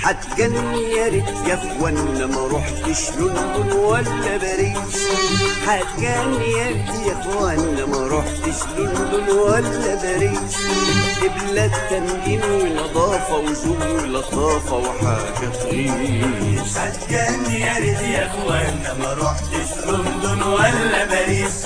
هتجني يا ريت يا اخوانا ما رحتش لندن ولا باريس هتجني يا ريت يا اخوانا ما رحتش لندن ولا باريس دي بلاد تمدين ونظافة وذوق لطافة وحاجة تغيظ هتجني يا ريت يا اخوانا ما رحتش لندن ولا باريس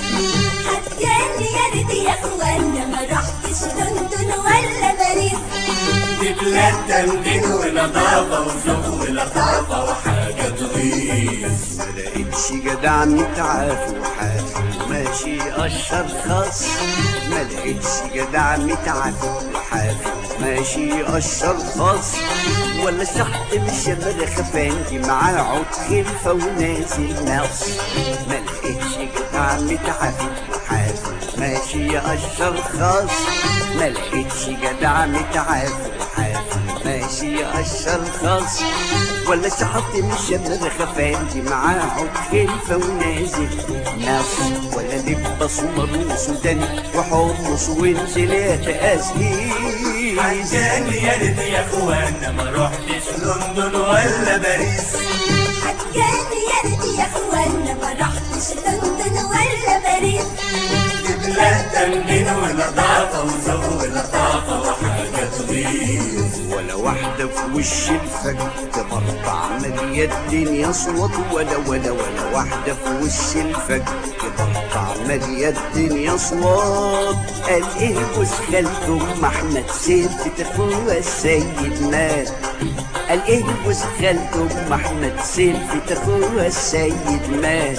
هتجني يا ريت يا اخوانا ما رحتش لندن ولا باريس دي بلاد تمدين ونظافة وذوق ولطافة وحاجة تغيظ ما لقيتش جدع متعافي وحافي وماشي اشهر خاص ما لقيتش جدع متعافي وحافي وماشي اشهر خاص ولا شحت بالشمال خفانجي معاه عود خلفه ونازل ناس ما لقيتش جدع متعافي وحافي وماشي اشهر خاص ما لقيتش جدع متعافي وحافي ماشي اشهر خاص ولا شحط من الشمال خفانجي معاه عود خلفة ونازل ناس ولا لب اسمر وسوداني وحمص وانزلات اسهيل هتجني يا ريت يا اخوانا ما رحتش لندن ولا باريس هتجني يا ريت يا اخوانا ما رحتش لندن ولا باريس دي بلاد تمدين ونظافة وذوق ولطافة وحاجة تغيظ ولا واحدة في وش الفجر تبرطع مالية الدنيا صوت ولا ولا ولا واحدة في وش الفجر تبرطع مالية الدنيا صوت قال ايه جوز خالته ام احمد سيف اخوها السيد مات قال ايه جوز خالته ام احمد سيف اخوها السيد مات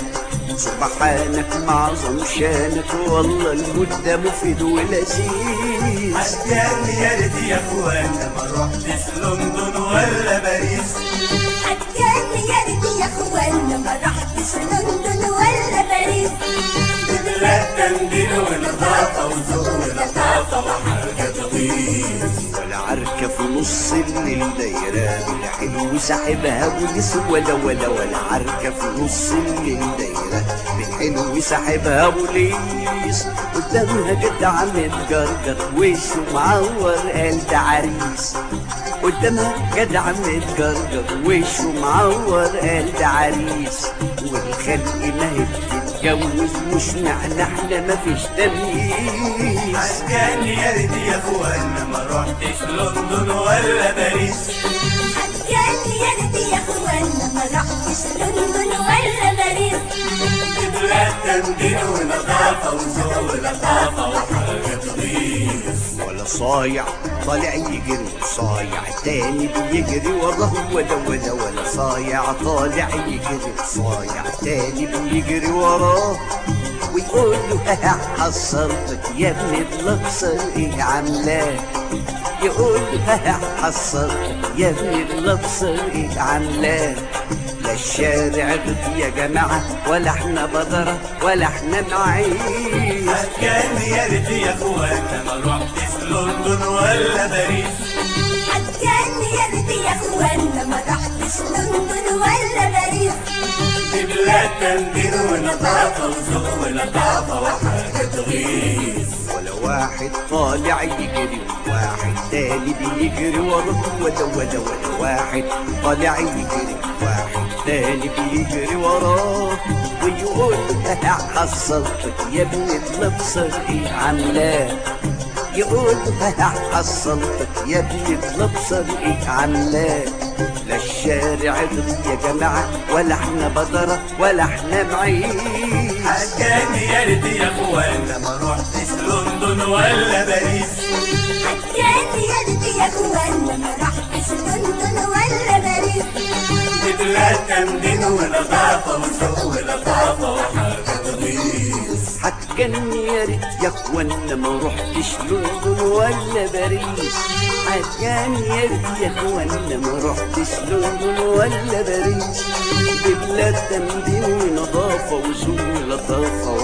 سبحانك معظم شانك والله المدة مفيد ولذيذ هتجني يا ريت يا اخوانا ما رحتش لندن ولا باريس هتجني يا ريت يا اخوانا ما رحتش لندن ولا باريس دي بلاد تمدين ونظافة وذوق ولطافة وحاجة تغيظ ولا عركة في نص الليل دايرة بالحلو ساحبها ولس ولا ولا ولا عركة في نص الليل دايرة بالحلو ساحبها وليس قدامها جدع متجرجر وشه معور قال ده عريس قدامها جدع متجرجر وشه معور قال ده عريس والخلق ما هي بتتجوز مش نحلة مفيش تمييز هتجني يا ريت يا اخوانا ما رحتش لندن ولا باريس هتجني يا ريت يا اخوانا ما رحتش لندن ولا باريس دي بلاد تمدين ونظافة وذوق ولطافة وحاجة تغيظ ولا صايع طالع يجري صايع تاني بيجري وراه ولا ولا ولا صايع طالع يجري صايع تاني بيجري وراه ويقول له ها حصلتك يا ابن الابصر ايه عاملاه يقول له ها حصلتك يا ابن الابصر ايه عاملاه لا الشارع ضد يا جماعة ولا احنا بدرة ولا احنا معيش هتجني يا ريت يا اخوانا ما رحتش لندن ولا باريس هتجني يا ريت يا اخوانا ما رحتش لندن ولا باريس دي بلاد تمدين ونظافة وذوق ولطافة وحاجة تغيظ ولا واحد طالع يجري وواحد تاني بيجري وراه ولا ولا ولا واحد طالع يجري واحد تاني بيجري وراه ويقول ها حصلتك يا ابن الابصر ايه عاملاه يقول ها حصلتك يا ابن الابصر ايه عاملاه لا الشارع ضد يا جماعة ولا احنا بدرة ولا احنا معيش هتجني يا ريت يا اخوانا ما رحتش لندن ولا باريس هتجني يا ريت يا اخوانا ما رحتش لندن ولا باريس دي بلاد تمدين ونظافة وذوق ولطافة وحاجة تغيظ هتجني يا ريت يا اخوانا ما رحتش لندن ولا باريس هتجني يا ريت يا اخوانا ما رحتش لندن ولا باريس دي بلاد تمدين ونظافة وذوق لطافة